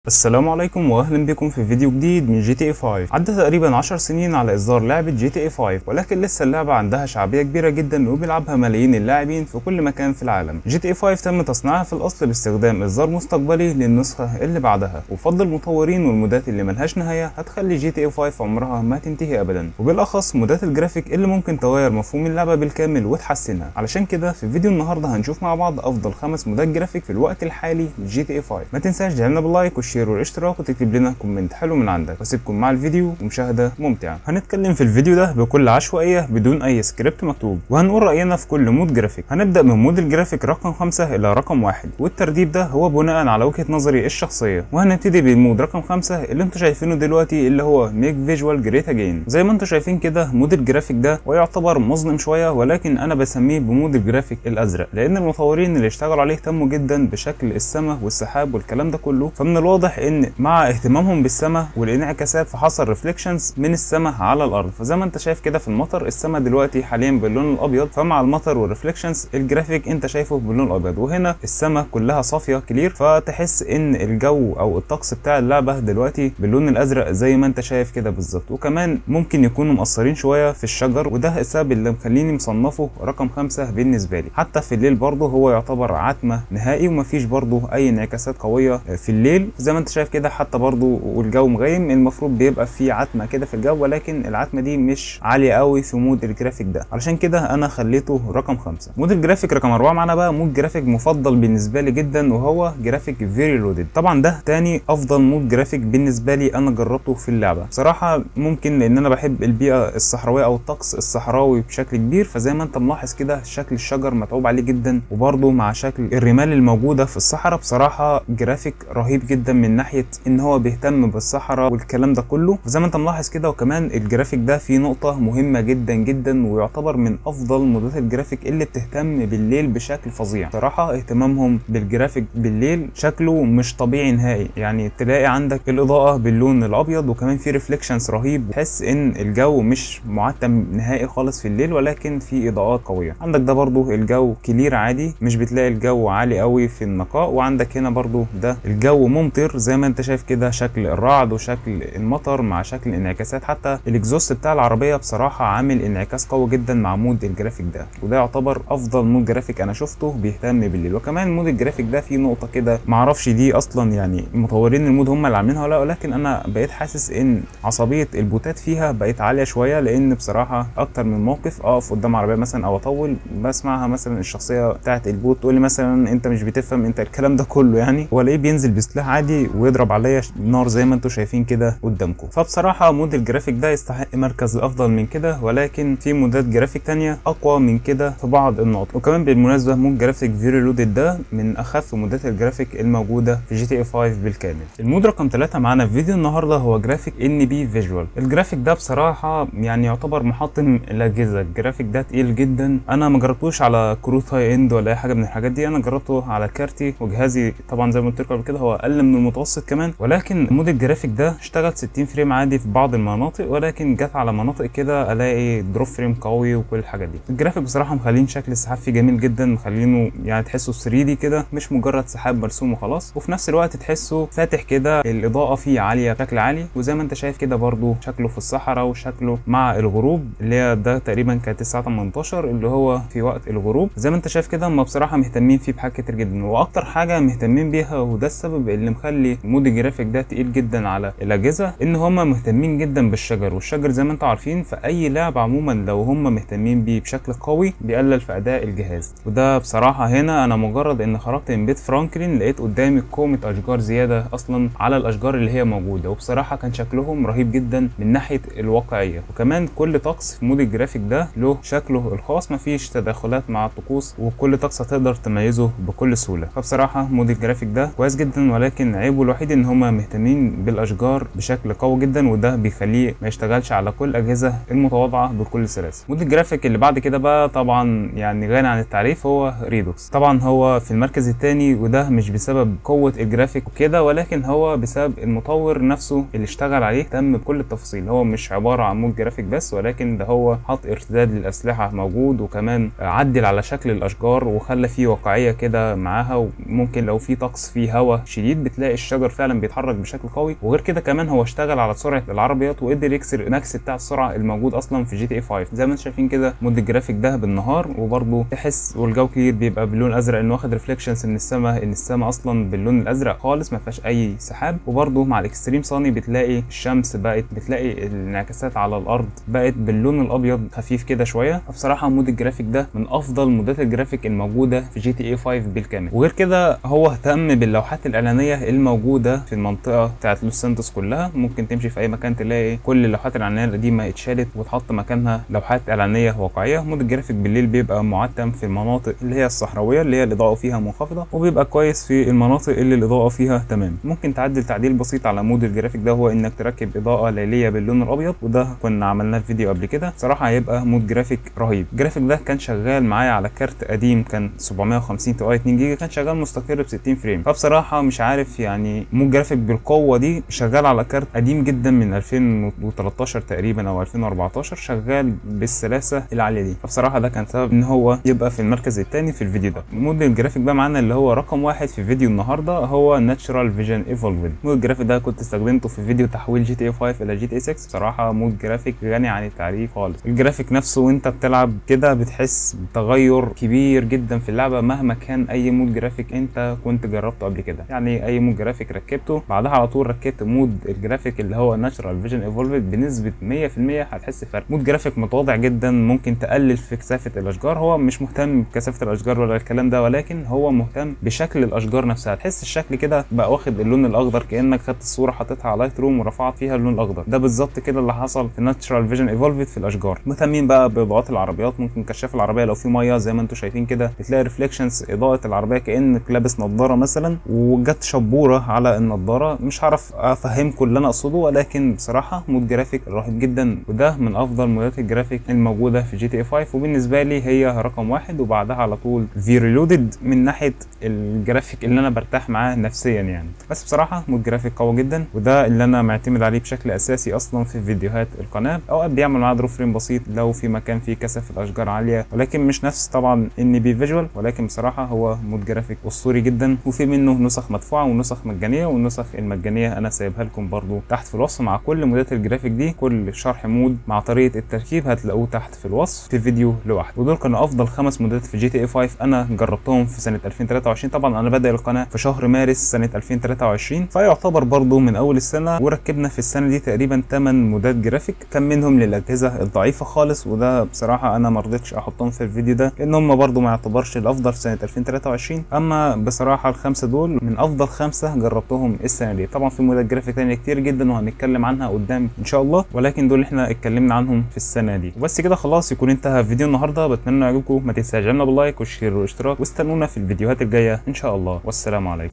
السلام عليكم واهلا بكم في فيديو جديد من جي تي اي 5 عدى تقريبا 10 سنين على اصدار لعبه جي تي اي 5 ولكن لسه اللعبه عندها شعبيه كبيره جدا وبيلعبها ملايين اللاعبين في كل مكان في العالم جي تي اي 5 تم تصنيعها في الاصل باستخدام اصدار مستقبلي للنسخه اللي بعدها وفضل المطورين والمودات اللي ملهاش نهايه هتخلي جي تي اي 5 عمرها ما تنتهي ابدا وبالاخص مودات الجرافيك اللي ممكن تغير مفهوم اللعبه بالكامل وتحسنها علشان كده في فيديو النهارده هنشوف مع بعض افضل خمس مودات جرافيك في الوقت الحالي لجي تي اي 5 ما تنساش تدعمنا باللايك والشير والاشتراك وتكتب لنا كومنت حلو من عندك واسيبكم مع الفيديو ومشاهده ممتعه هنتكلم في الفيديو ده بكل عشوائيه بدون اي سكريبت مكتوب وهنقول راينا في كل مود جرافيك هنبدا من مود الجرافيك رقم 5 الى رقم 1 والترتيب ده هو بناء على وجهه نظري الشخصيه وهنبتدي بالمود رقم 5 اللي انتم شايفينه دلوقتي اللي هو ميك فيجوال جريت اجين زي ما انتم شايفين كده مود الجرافيك ده ويعتبر مظلم شويه ولكن انا بسميه بمود الجرافيك الازرق لان المطورين اللي اشتغلوا عليه اهتموا جدا بشكل السماء والسحاب والكلام ده كله فمن الواضح ان مع اهتمامهم بالسماء والانعكاسات فحصل ريفليكشنز من السماء على الارض فزي ما انت شايف كده في المطر السماء دلوقتي حاليا باللون الابيض فمع المطر والريفليكشنز الجرافيك انت شايفه باللون الابيض وهنا السماء كلها صافيه كلير فتحس ان الجو او الطقس بتاع اللعبه دلوقتي باللون الازرق زي ما انت شايف كده بالظبط وكمان ممكن يكونوا مقصرين شويه في الشجر وده السبب اللي مخليني مصنفه رقم خمسة بالنسبه لي حتى في الليل برضه هو يعتبر عتمه نهائي ومفيش برضه اي انعكاسات قويه في الليل زي ما انت شايف كده حتى برضه والجو مغيم المفروض بيبقى فيه عتمه كده في الجو ولكن العتمه دي مش عاليه قوي في مود الجرافيك ده علشان كده انا خليته رقم خمسة مود الجرافيك رقم أربعة معانا بقى مود جرافيك مفضل بالنسبه لي جدا وهو جرافيك فيري لودد طبعا ده تاني افضل مود جرافيك بالنسبه لي انا جربته في اللعبه بصراحه ممكن لان انا بحب البيئه الصحراويه او الطقس الصحراوي بشكل كبير فزي ما انت ملاحظ كده شكل الشجر متعوب عليه جدا وبرده مع شكل الرمال الموجوده في الصحراء بصراحه جرافيك رهيب جدا من ناحيه ان هو بيهتم بالصحراء والكلام ده كله زي ما انت ملاحظ كده وكمان الجرافيك ده فيه نقطه مهمه جدا جدا ويعتبر من افضل مودات الجرافيك اللي بتهتم بالليل بشكل فظيع صراحه اهتمامهم بالجرافيك بالليل شكله مش طبيعي نهائي يعني تلاقي عندك الاضاءه باللون الابيض وكمان في ريفليكشنز رهيب تحس ان الجو مش معتم نهائي خالص في الليل ولكن في اضاءات قويه عندك ده برضو الجو كلير عادي مش بتلاقي الجو عالي قوي في النقاء وعندك هنا برضو ده الجو ممطر زي ما انت شايف كده شكل الرعد وشكل المطر مع شكل الانعكاسات حتى الاكزوست بتاع العربيه بصراحه عامل انعكاس قوي جدا مع مود الجرافيك ده وده يعتبر افضل مود جرافيك انا شفته بيهتم بالليل وكمان مود الجرافيك ده فيه نقطه كده معرفش دي اصلا يعني مطورين المود هم اللي عاملينها ولا ولكن انا بقيت حاسس ان عصبيه البوتات فيها بقت عاليه شويه لان بصراحه اكتر من موقف اقف قدام عربيه مثلا او اطول بسمعها مثلا الشخصيه بتاعه البوت تقول لي مثلا انت مش بتفهم انت الكلام ده كله يعني والاقيه بينزل بسلاح عادي ويضرب عليا نار زي ما انتم شايفين كده قدامكم فبصراحه مود الجرافيك ده يستحق مركز افضل من كده ولكن في مودات جرافيك تانية اقوى من كده في بعض النقط وكمان بالمناسبه مود جرافيك فيري لودد ده من اخف مودات الجرافيك الموجوده في جي تي اي 5 بالكامل المود رقم 3 معانا في فيديو النهارده هو جرافيك ان بي فيجوال الجرافيك ده بصراحه يعني يعتبر محطم الاجهزه الجرافيك ده تقيل جدا انا ما جربتوش على كروت هاي اند ولا اي حاجه من الحاجات دي انا جربته على كارتي وجهازي طبعا زي ما قلت لكم قبل كده هو اقل من المتوسط كمان ولكن مود الجرافيك ده اشتغل 60 فريم عادي في بعض المناطق ولكن جت على مناطق كده الاقي دروب فريم قوي وكل الحاجات دي الجرافيك بصراحه مخلين شكل السحاب فيه جميل جدا مخلينه يعني تحسه 3 دي كده مش مجرد سحاب مرسوم وخلاص وفي نفس الوقت تحسه فاتح كده الاضاءه فيه عاليه بشكل عالي وزي ما انت شايف كده برده شكله في الصحراء وشكله مع الغروب اللي هي ده تقريبا كانت الساعه 18 اللي هو في وقت الغروب زي ما انت شايف كده هم بصراحه مهتمين فيه بحاجات كتير جدا واكتر حاجه مهتمين بيها وده السبب اللي مخلي مود الجرافيك ده تقيل جدا على الاجهزه ان هم مهتمين جدا بالشجر والشجر زي ما انتم عارفين في اي لعبه عموما لو هم مهتمين بيه بشكل قوي بيقلل في اداء الجهاز وده بصراحه هنا انا مجرد ان خرجت من بيت فرانكلين لقيت قدامي كومه اشجار زياده اصلا على الاشجار اللي هي موجوده وبصراحه كان شكلهم رهيب جدا من ناحيه الواقعيه وكمان كل طقس في مود الجرافيك ده له شكله الخاص مفيش تداخلات مع الطقوس وكل طقس هتقدر تميزه بكل سهوله فبصراحه مود الجرافيك ده كويس جدا ولكن عيبه الوحيد ان هم مهتمين بالاشجار بشكل قوي جدا وده بيخليه ما يشتغلش على كل الاجهزه المتواضعه بكل سلاسه مود الجرافيك اللي بعد كده بقى طبعا يعني غني عن التعريف هو ريدوكس طبعا هو في المركز الثاني وده مش بسبب قوه الجرافيك وكده ولكن هو بسبب المطور نفسه اللي اشتغل عليه اهتم بكل التفاصيل هو مش عباره عن مود جرافيك بس ولكن ده هو حط ارتداد للاسلحه موجود وكمان عدل على شكل الاشجار وخلى فيه واقعيه كده معاها وممكن لو في طقس فيه هواء شديد بتلاقي بتلاقي الشجر فعلا بيتحرك بشكل قوي وغير كده كمان هو اشتغل على سرعه العربيات وقدر يكسر الماكس بتاع السرعه الموجود اصلا في جي تي اي 5 زي ما انتم شايفين كده مود الجرافيك ده بالنهار وبرده تحس والجو كتير بيبقى باللون الازرق انه واخد ريفليكشنز من السماء ان السماء اصلا باللون الازرق خالص ما فيهاش اي سحاب وبرده مع الاكستريم صاني بتلاقي الشمس بقت بتلاقي الانعكاسات على الارض بقت باللون الابيض خفيف كده شويه فبصراحه مود الجرافيك ده من افضل مودات الجرافيك الموجوده في جي تي اي 5 بالكامل وغير كده هو اهتم باللوحات الاعلانيه الموجوده في المنطقه بتاعت لوس سانتوس كلها ممكن تمشي في اي مكان تلاقي كل اللوحات الاعلانيه القديمه اتشالت واتحط مكانها لوحات اعلانيه واقعيه مود الجرافيك بالليل بيبقى معتم في المناطق اللي هي الصحراويه اللي هي الاضاءه فيها منخفضه وبيبقى كويس في المناطق اللي الاضاءه فيها تمام ممكن تعدل تعديل بسيط على مود الجرافيك ده هو انك تركب اضاءه ليليه باللون الابيض وده كنا عملناه في فيديو قبل كده صراحه هيبقى مود جرافيك رهيب الجرافيك ده كان شغال معايا على كارت قديم كان 750 تي اي 2 جيجا كان شغال مستقر ب 60 فريم فبصراحه مش عارف يعني مود جرافيك بالقوه دي شغال على كارت قديم جدا من 2013 تقريبا او 2014 شغال بالسلاسه العاليه دي فبصراحه ده كان سبب ان هو يبقى في المركز الثاني في الفيديو ده مود الجرافيك ده معانا اللي هو رقم واحد في فيديو النهارده هو ناتشرال فيجن ايفولفد مود الجرافيك ده كنت استخدمته في فيديو تحويل جي تي اي 5 الى جي تي اي 6 بصراحه مود جرافيك غني عن التعريف خالص الجرافيك نفسه وانت بتلعب كده بتحس بتغير كبير جدا في اللعبه مهما كان اي مود جرافيك انت كنت جربته قبل كده يعني اي مود جرافيك ركبته بعدها على طول ركبت مود الجرافيك اللي هو ناتشرال فيجن ايفولفد بنسبه 100% هتحس فرق مود جرافيك متواضع جدا ممكن تقلل في كثافه الاشجار هو مش مهتم بكثافه الاشجار ولا الكلام ده ولكن هو مهتم بشكل الاشجار نفسها تحس الشكل كده بقى واخد اللون الاخضر كانك خدت الصوره حطيتها على لايت روم ورفعت فيها اللون الاخضر ده بالظبط كده اللي حصل في ناتشرال فيجن ايفولفد في الاشجار مهتمين بقى باضاءات العربيات ممكن كشاف العربيه لو في ميه زي ما انتم شايفين كده بتلاقي ريفليكشنز اضاءه العربيه كانك لابس نظاره مثلا وجت شبوره على النظاره مش هعرف افهمكم اللي انا اقصده ولكن بصراحه مود جرافيك رهيب جدا وده من افضل مودات الجرافيك الموجوده في جي تي اي 5 وبالنسبه لي هي رقم واحد وبعدها على طول في ريلودد من ناحيه الجرافيك اللي انا برتاح معاه نفسيا يعني بس بصراحه مود جرافيك قوي جدا وده اللي انا معتمد عليه بشكل اساسي اصلا في فيديوهات القناه اوقات بيعمل معاه دروب فريم بسيط لو في مكان فيه كثافه اشجار عاليه ولكن مش نفس طبعا ان بي فيجوال ولكن بصراحه هو مود جرافيك اسطوري جدا وفي منه نسخ مدفوعه ونسخ مجانيه والنسخ المجانيه انا سايبها لكم برضو تحت في الوصف مع كل مودات الجرافيك دي كل شرح مود مع طريقه التركيب هتلاقوه تحت في الوصف في فيديو لوحده ودول كانوا افضل خمس مودات في جي تي اي 5 انا جربتهم في سنه 2023 طبعا انا بادئ القناه في شهر مارس سنه 2023 فيعتبر برضو من اول السنه وركبنا في السنه دي تقريبا 8 مودات جرافيك كان منهم للاجهزه الضعيفه خالص وده بصراحه انا ما رضيتش احطهم في الفيديو ده لان هم برضو ما يعتبرش الافضل في سنه 2023 اما بصراحه الخمسه دول من افضل خمسه جربتهم السنه دي طبعا في مودات جرافيك تانية كتير جدا وهنتكلم عنها قدام ان شاء الله ولكن دول احنا اتكلمنا عنهم في السنه دي وبس كده خلاص يكون انتهى فيديو النهارده بتمنى يعجبكم ما تنساش تعملوا باللايك والشير والاشتراك واستنونا في الفيديوهات الجايه ان شاء الله والسلام عليكم